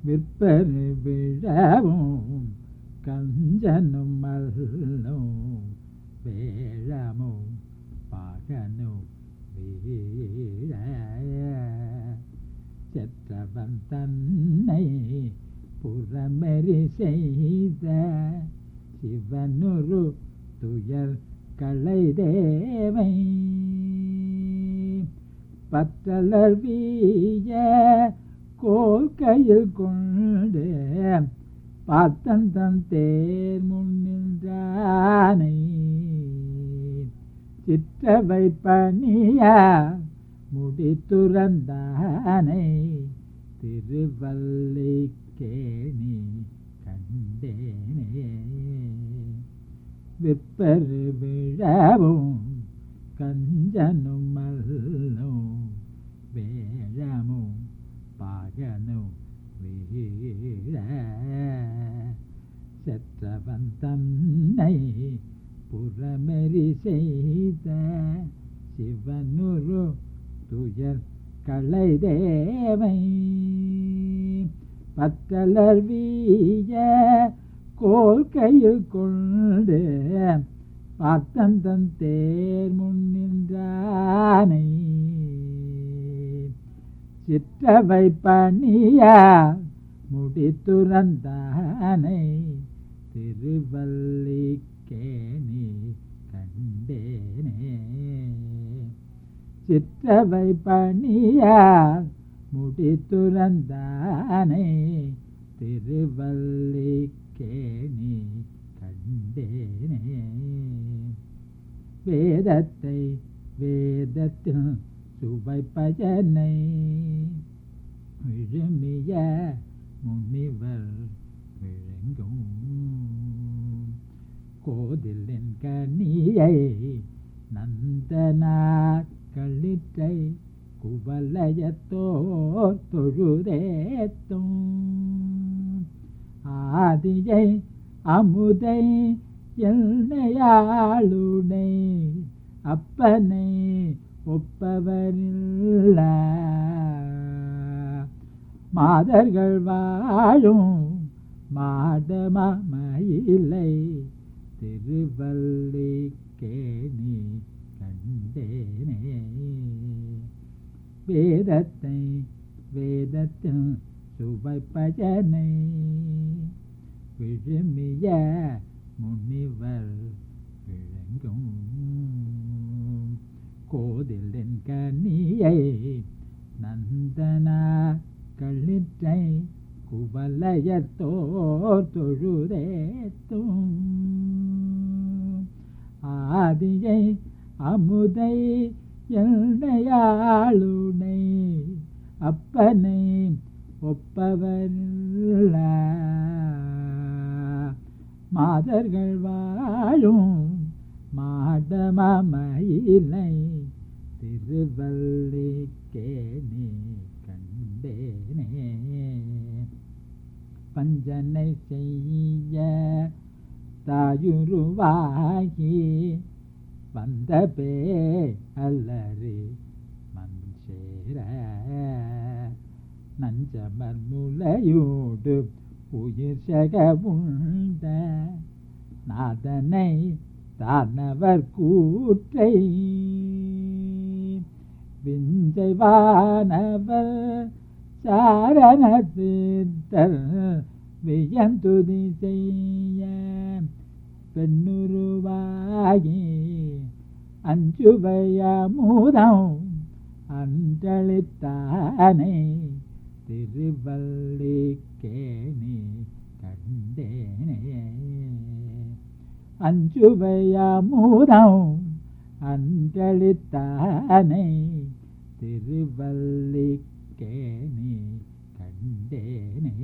விற்பரு விழவும் கஞ்சனும் மல்லும் வேழமும் பாகனும் வீழ செற்றவன் தன்னை புறமெறி செய்த சிவனுரு துயர் களை தேவை பற்றலர் வீய கோல் கையில் கொண்டு பார்த்தன் தன் தேர் முன்னின்றானை சிற்றவை பணிய முடி துறந்தானை திருவல்லிக்கேணி கண்டேனே விற்பரு விழவும் கஞ்சனும் மல்லும் வேழமும் பாகனும் வீழ செற்றவன் தன்னை புறமெறி செய்த சிவனுரு துயர் களை தேவை பத்தலர் வீய கோல் கையில் கொண்டு பார்த்தன் தன் தேர் முன்னின்றானை சிற்றவை பணிய முடி துறந்தானை திருவல்லிக்கேணி கண்டேனே சிற்றவை பணிய முடி துறந்தானை திருவல்லிக்கேணி கண்டேனே வேதத்தை வேதத்தில் சுவை பயனை விழுமிய முனிவர் விழுங்கும் கோதிலின் கனியை நந்தனா களிற்றை குவலயத்தோ தொழுதேத்தும் ஆதியை அமுதை என்னையாளுனை அப்பனை ஒப்பவரில்ல மாதர்கள் வாழும் மாடமயிலை திருவல்லிக்கேணி கண்டேனே வேதத்தை வேதத்தில் சுவை பஜனை விழுமிய முனிவர் விளங்கும் கோதிலின் கனியை நந்தனா களிற்றை குவலயத்தோர் தொழுதேத்தும் ஆதியை அமுதை எல்லையாளுனை அப்பனை ஒப்பவரில்ல மாதர்கள் வாழும் மாடமயிலை திருவல்லிக்கேணி கண்டேனே பஞ்சனை செய்ய தாயுருவாகி வந்த பே அல்லறி மண் சேர நஞ்சமர் முலையோடு உயிர் சக உண்ட நாதனை தானவர் கூற்றை விஞ்சை வானவர் சாரணத்தீர்த்தர் வியந்துதி செய்ய பெண்ணுருவாகி அஞ்சுவையமுதம் அன்றளித்தானே திருவல்லிக்கேணி கண்டேனே அஞ்சுவையமுதம் அன்றளித்தானே திருவல்லிக்கேணி கண்டேனே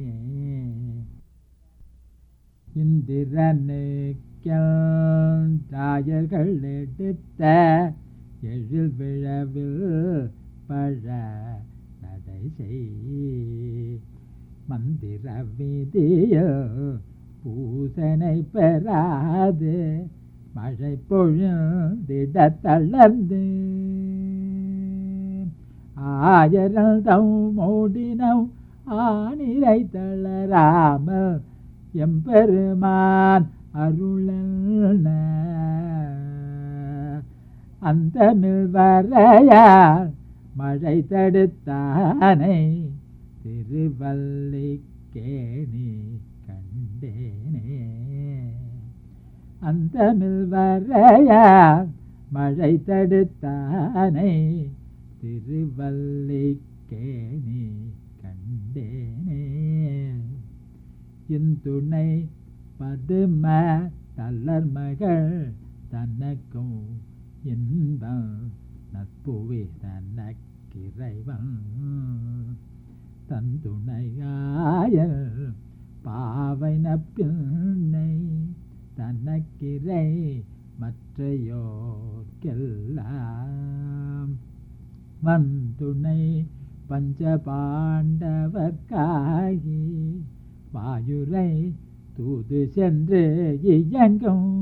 இந்திரனுக்கள் எடுத்த எழில் விழவில் பழ நடை செய் மந்திர வீதியில் பூசனை பெறாது மழை பொழுந்திட தளர்ந்து ஆயரல் தம் ஓடினம் ஆனிரை தளராமல் எம்பெருமான் அருளன அந்த வரையால் மழை தடுத்தானை திருவல்லிக்கேணி கண்டேனே அந்த வரையால் மழை தடுத்தானை திருவல்லிக்கேணி கண்டேனே இந்துணை பதும தள்ளர் மகள் தனக்கும் இன்பம் நட்புவே தனக்கிறைவன் தந்துணையாய பாவை நப்பின்னை தனக்கிரை மற்றையோர்க்கெல்லாம் வந்துணை பஞ்சபாண்டவர்க்காகி வாயுரை தூது சென்று இயங்கும்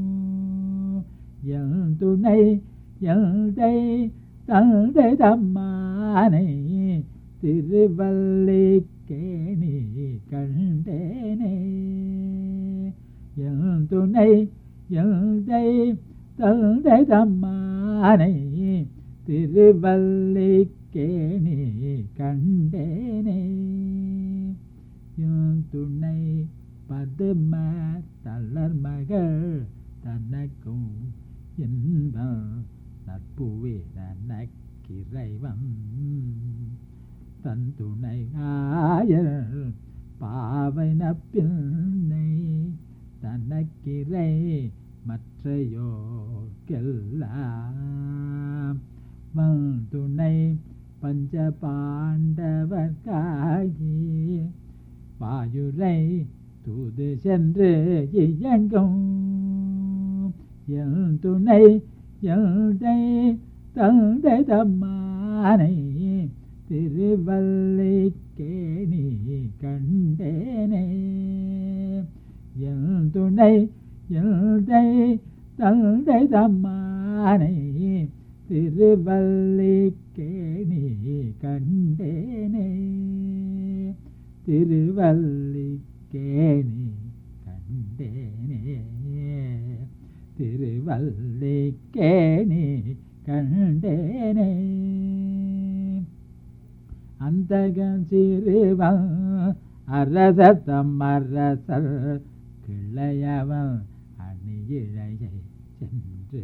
என் துணை எந்தை தந்தை தம்மானை திருவல்லிக்கேணி கண்டேனே என் துணை எந்தை தந்தை தம்மானை திருவல்லிக்கேணி கண்டேனே என் துணை பதும தளர் மகள் தனக்கும் இன்பம் நட்புவே நனக்கிறைவன் தந்துணை ஆயர் பாவை நப்பின்னை தனக்கிரை மற்றையோர்க்கெல்லாம் வந்துணை பஞ்ச பாண்டவர்காகி வாயுரை தூது சென்று இயங்கும் என் துணை எந்தை தந்தை தம்மானை திருவல்லிக்கேணி கண்டேனே என் துணை எந்தை தந்தை தம்மானை திருவல்லிக்கேணி கண்டேனே திருவல்லிக்கேணி கண்டேனே திருவல்லிக்கேணி கண்டேனே அந்தகன் சிறுவன் அரசத்தம் அரசர் கிளையவன் அணியிழையை சென்று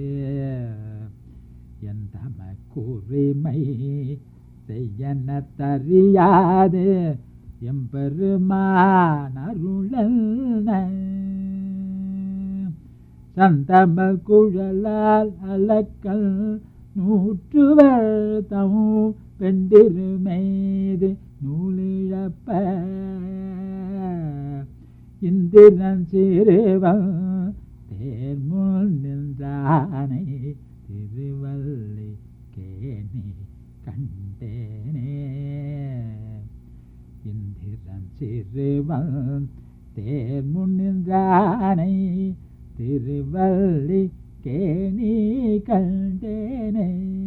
என் தமக்குரிமை செய்யன தறியாது எம்பெருமான் அருளல்ன சந்தமல் குழலால் அலக்கல் நூற்றுவர் தம் பெண்டிருமேது நூலிழப்ப இந்திரன் சிறுவன் தேர்முன் நின்றானை திருவல்லி கேணி கண்டேனே இந்திரன் சிறுவன் தேர்முன் நின்றானை திருவல்லி கேணி கண்டேனே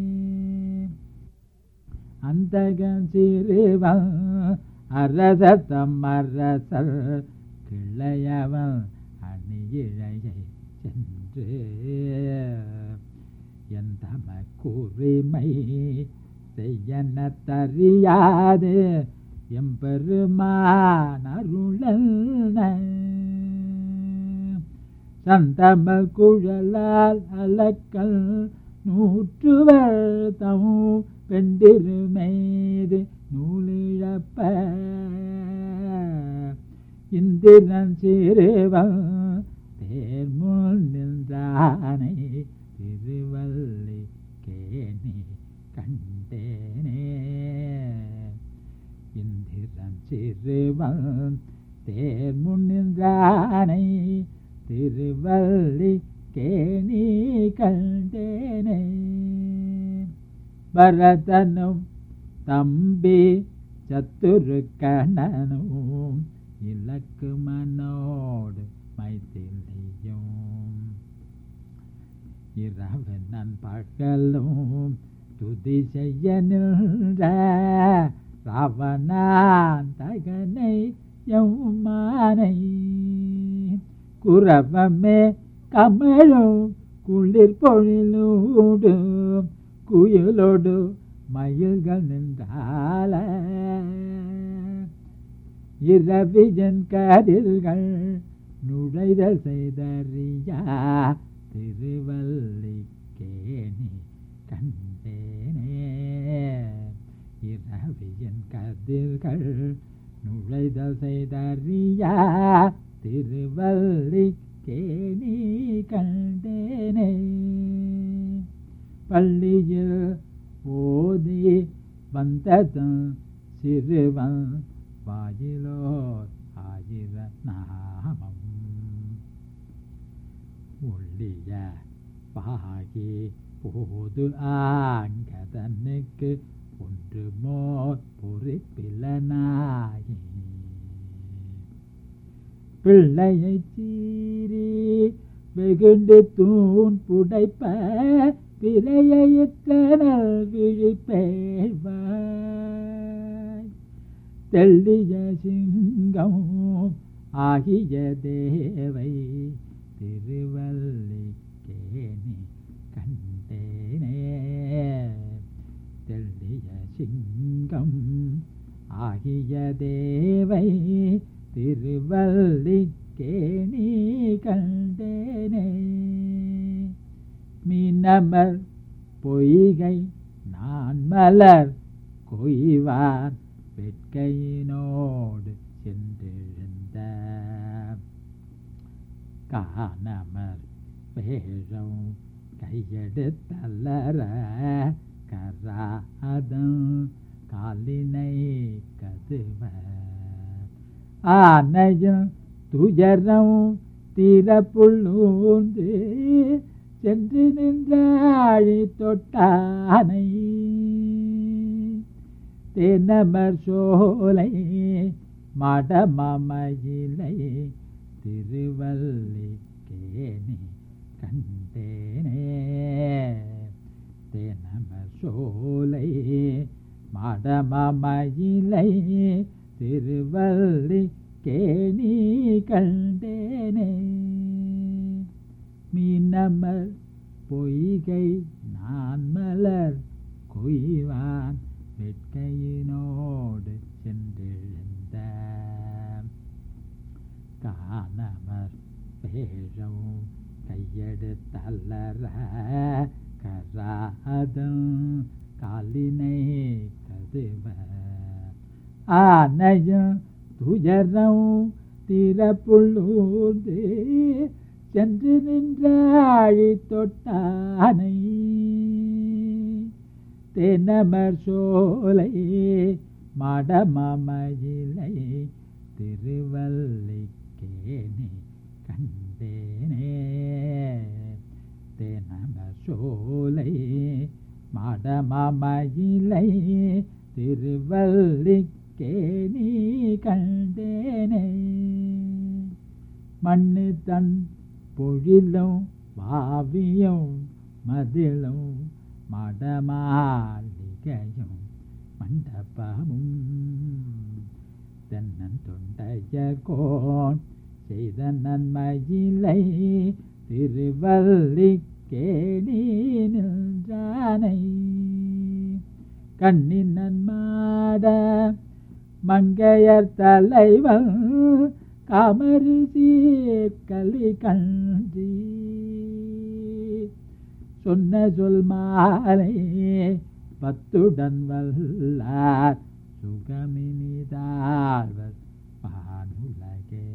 அந்தகன் சிறுவன் அரசத்தம் அரசர் கிளையவன் அணியிழையை சென்று என் தமக்குரிமை செய்யன தறியாது எம்பெருமான் அருளல்ன சந்தமல் குழலால் அலக்கல் நூற்றுவர் தம் பெண்டிருமேது நூலிழப்ப இந்திரன் சிறுவன் தேர்முன் நின்றானை திருவல்லி கேணி கண்டேனே இந்திரன் சிறுவன் தேர்முன் நின்றானை திருவல்லி கேணி கண்டேனே பரதனும் தம்பி சத்துரு கணனும் இலக்கு மனோடு மைத்திலையும் இரவனன் பகலும் துதி செய்ய நின்ற ராவணான் தகனை எம்மானை குரவமே கமழும் குளிர் பொழிலோடு குயிலோடு மயில்கள் நின்றால இரவியன் கதிர்கள் நுழைதல் செய்தறியா திருவல்லிக்கேணி கண்டேனே இரவியன் கதிர்கள் நுழைதல் செய்தறியா திருவல்லிக்கேணி கண்டேனே பள்ளியில் ஓதி வந்ததும் சிறுவன் வாயிலோர் ஆயிர நாமம் ஒள்ளிய பாகி போது ஆங்கதனுக்கு ஒன்று மோர் பொறிப்பிலனாகி பிள்ளையை சீறி வெகுண்டு தூண் புடைப்ப பிறையத்தனல் விழிப்பேழ்வாய் தெள்ளிய சிங்கம் ஆகிய தேவை திருவல்லிக்கேணி கண்டேனே தெள்ளிய சிங்கம் ஆகிய தேவை திருவல்லிக்கேணி கண்டேனே மீனமர் பொய்கை நான் மலர் கொய்வார் வெட்கையினோடு சென்றெழுந்த காணமர் வேஷம் கையெடுத்தல்லற கராதம் காலினை கதுவ ஆனையும் துயரம் தீரப்புள்ளூந்து சென்று நின்றாழி தொட்டானை தென்னமர் சோலை மடமமயிலை திருவல்லிக்கேணி கண்டேனே தென்னமர் சோலை மடமமயிலை திருவல்லிக்கேணி கண்டேனே மீனமர் பொய்கை நான் மலர் கொய்வான் வெட்கையினோடு சென்றெழுந்த காணமர் பேழம் கையெடுத்தல்லற கராதம் காலினை கதுவ ஆனையும் துயரம் திறப்புள்ளூர்ந்து சென்று நின்றாழி தொட்டானை தென்னமர் சோலை மடமமயிலை திருவல்லிக்கேணி கண்டேனே தென்னமர் சோலை மடமமயிலை திருவல்லிக்கேணி கண்டேனே மண்ணு தன் பொழிலும் வாவியும் மதிலும் மடமாளிகையும் மண்டபமும் தென்னன் தொண்டையர்கோன் செய்த நன்மையிலை திருவல்லிக்கேணி நின்றானை கண்ணின் நன்மாட மங்கையர் தலைவன் காமரி சீர்கலி கண்டி சொன்ன சொல் மாலை பத்துடன் வல்லார் சுகமினிதாழ்வர் பானுலகே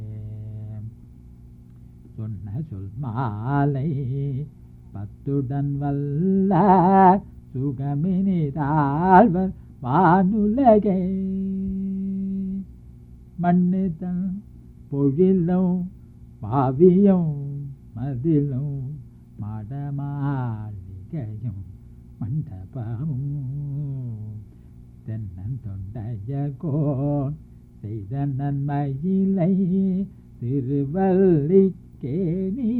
சொன்ன சொல் மாலை பத்துடன் வல்லார் சுகமினிதாழ்வர் வானுலகே மண்ணு தன் பொழிலும் பாவியும் மதிலும் மடமாளிகையும் மண்டபமும் தென்னன் தொண்டையர்கோன் செய்த நன்மையிலை திருவல்லிக்கேணி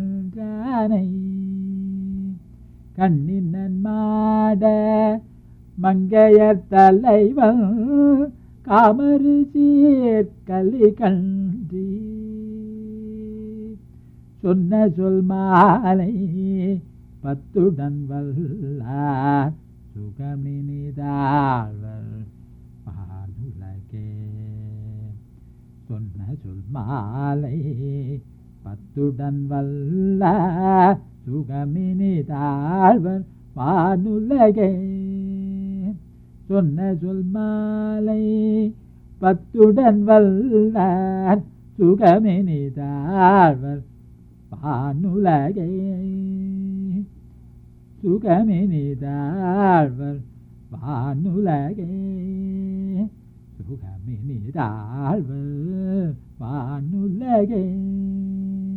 நின்றானை கண்ணின் மாட மங்கையர் தலைவன் காமரு சீர்கலி கன்றி சொன்ன சொல் மாலை பத்துடன் வல்லார் சுகமினிதாழ்வர் பாலுலகே சொன்ன சொல் மாலை பத்துடன் வல்ல சுகமினிதாழ்வர் வானுலகே சொன்ன சொல் மாலை பத்துடன் வல்லார் சுகமினிதாழ்வர் வானுலகே சுகமினிதாழ்வர் வானுலகே சுகமினிதாழ்வர் வானுலகே